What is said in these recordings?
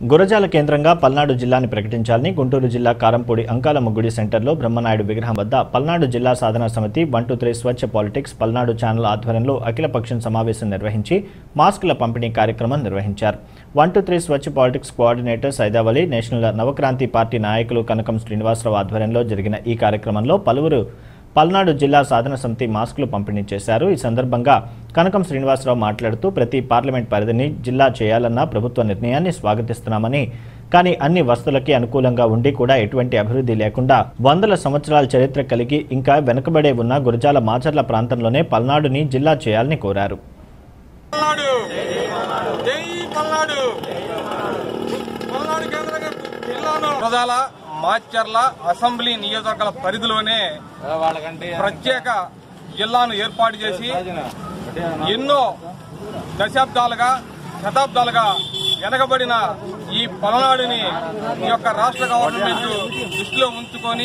గురజాల కేంద్రంగా పల్నాడు జిల్లాని ప్రకటించాలని గుంటూరు జిల్లా కారంపూడి అంకాలమ్మ గుడి సెంటర్లో బ్రహ్మనాయుడు విగ్రహం వద్ద పల్నాడు జిల్లా సాధన సమితి one two three Swachh politics Palnadu channel ఆధ్వర్యంలో అఖిలపక్షం సమావేశం నిర్వహించి మాస్కుల పంపిణీ కార్యక్రమం నిర్వహించారు one two three Swachh politics coordinator Saidavali national Navakranti party నాయకులు కనకం శ్రీనివాసరావు ఆధ్వర్యంలో జరిగిన ఈ కార్యక్రమంలో పలువురు పల్నాడు జిల్లా సాధన సమితి మాస్కులు పంపిణీ చేశారు ఈ సందర్భంగా కనకం శ్రీనివాసరావు మాట్లాడుతూ ప్రతి పార్లమెంట్ పరిధిని జిల్లా చేయాలన్న ప్రభుత్వ నిర్ణయాన్ని స్వాగతిస్తున్నామని కానీ అన్ని వస్తువులకి అనుకూలంగా ఉండి కూడా ఎటువంటి అభివృద్ధి లేకుండా వందల సంవత్సరాల చరిత్ర కలిగి ఇంకా వెనుకబడే ఉన్న గురజాల మాచర్ల ప్రాంతంలోనే పల్నాడుని జిల్లా చేయాలని కోరారు పల్నాడు జై పల్నాడు పల్నాడు కేంద్రంగా జిల్లాలో ప్రజల మాచర్ల అసెంబ్లీ నియోజకవర్గాల పరిధిలోనే ప్రత్యేక జిల్లాను ఏర్పాటు చేసి ఎన్నో దశాబ్దాలుగా శతాబ్దాలుగా వెనకబడిన ఈ పల్నాడుని ఈ యొక్క రాష్ట్ర గవర్నమెంట్ దృష్టిలో ఉంచుకొని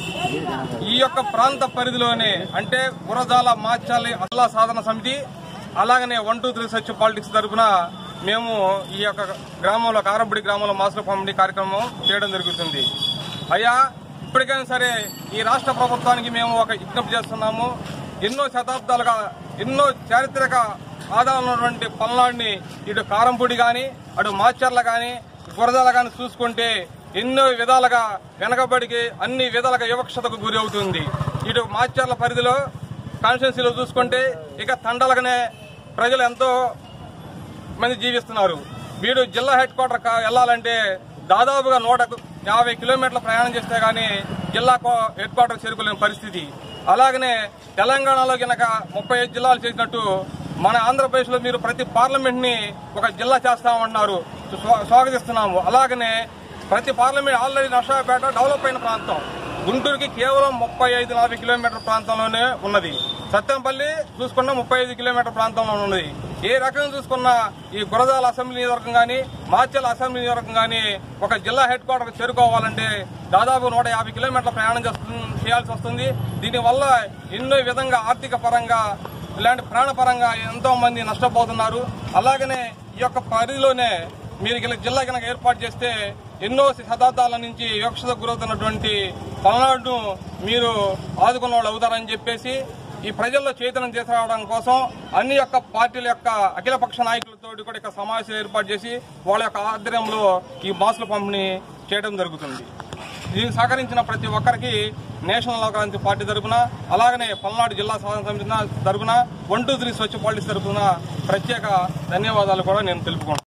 ఈ యొక్క ప్రాంత పరిధిలోనే అంటే గురజాల మాచాలి అల్లా సాధన సమితి అలాగనే one two three Swachh politics తరఫున మేము ఈ యొక్క గ్రామంలో కారంపూడి గ్రామంలో మాస్టర్ పంపిణీ కార్యక్రమం చేయడం జరుగుతుంది అయ్యా ఇప్పటికైనా సరే ఈ రాష్ట్ర ప్రభుత్వానికి మేము ఒక విజ్ఞప్తి చేస్తున్నాము ఎన్నో శతాబ్దాలుగా ఎన్నో చారిత్రక ఆధారం ఉన్నటువంటి పల్నాడిని ఇటు కారంపూడి కానీ అటు మాచర్ల కానీ గురజాల కానీ చూసుకుంటే ఎన్నో విధాలుగా వెనకబడికి అన్ని విధాలుగా వివక్షతకు గురి అవుతుంది ఇటు మాచర్ల పరిధిలో కాన్స్టిట్యున్సీలో చూసుకుంటే ఇక తండలుగానే ప్రజలు ఎంతో మంది జీవిస్తున్నారు వీడు జిల్లా హెడ్ క్వార్టర్ కా- వెళ్ళాలంటే దాదాపుగా నూట యాభై కిలోమీటర్ల ప్రయాణం చేస్తే గానీ జిల్లా కో- హెడ్ క్వార్టర్ చేరుకోలేని పరిస్థితి అలాగనే తెలంగాణలో గనక ముప్పై ఐదు జిల్లాలు చేసినట్టు మన ఆంధ్రప్రదేశ్ లో మీరు ప్రతి పార్లమెంట్ ని ఒక జిల్లా చేస్తామన్నారు స్వా- స్వాగతిస్తున్నాము అలాగనే ప్రతి పార్లమెంట్ ఆల్రెడీ నర్సాపేట డెవలప్ అయిన ప్రాంతం గుంటూరుకి కేవలం ముప్పై ఐదు నలభై కిలోమీటర్ ప్రాంతంలోనే ఉన్నది సత్యంపల్లి చూసుకున్న ముప్పై ఐదు కిలోమీటర్ ప్రాంతంలో ఉన్నది ఏ రకంగా చూసుకున్నా ఈ గురజాల అసెంబ్లీ నియోజకవర్గం కానీ మాచల్ అసెంబ్లీ నియోజకవర్గం కానీ ఒక జిల్లా హెడ్ క్వార్టర్ చేరుకోవాలంటే దాదాపు నూట యాభై కిలోమీటర్ల ప్రయాణం చేస్తు- చేయాల్సి వస్తుంది దీనివల్ల ఎన్నో విధంగా ఆర్థిక పరంగా ఇలాంటి ప్రాణపరంగా ఎంతో మంది నష్టపోతున్నారు అలాగనే ఈ యొక్క పరిధిలోనే మీరు ఇలా జిల్లా కనుక ఏర్పాటు చేస్తే ఎన్నో శతాబ్దాల నుంచి వివక్షతకు గురవుతున్నటువంటి పల్నాడును మీరు ఆదుకున్న వాళ్ళు అవుతారని చెప్పేసి ఈ ప్రజల్లో చైతన్యం తీసుకురావడం కోసం అన్ని యొక్క పార్టీల యొక్క అఖిలపక్ష నాయకులతో కూడా ఇక్కడ సమావేశం ఏర్పాటు చేసి వాళ్ళ యొక్క ఆధ్వర్యంలో ఈ మాసుల పంపిణీ చేయడం జరుగుతుంది దీనికి సహకరించిన ప్రతి ఒక్కరికి నేషనల్ నవక్రాంతి పార్టీ తరఫున అలాగనే పల్నాడు జిల్లా సాధన సమితి తరఫున one two three Swachh politics తరఫున ప్రత్యేక ధన్యవాదాలు కూడా నేను తెలుపుకుంటాను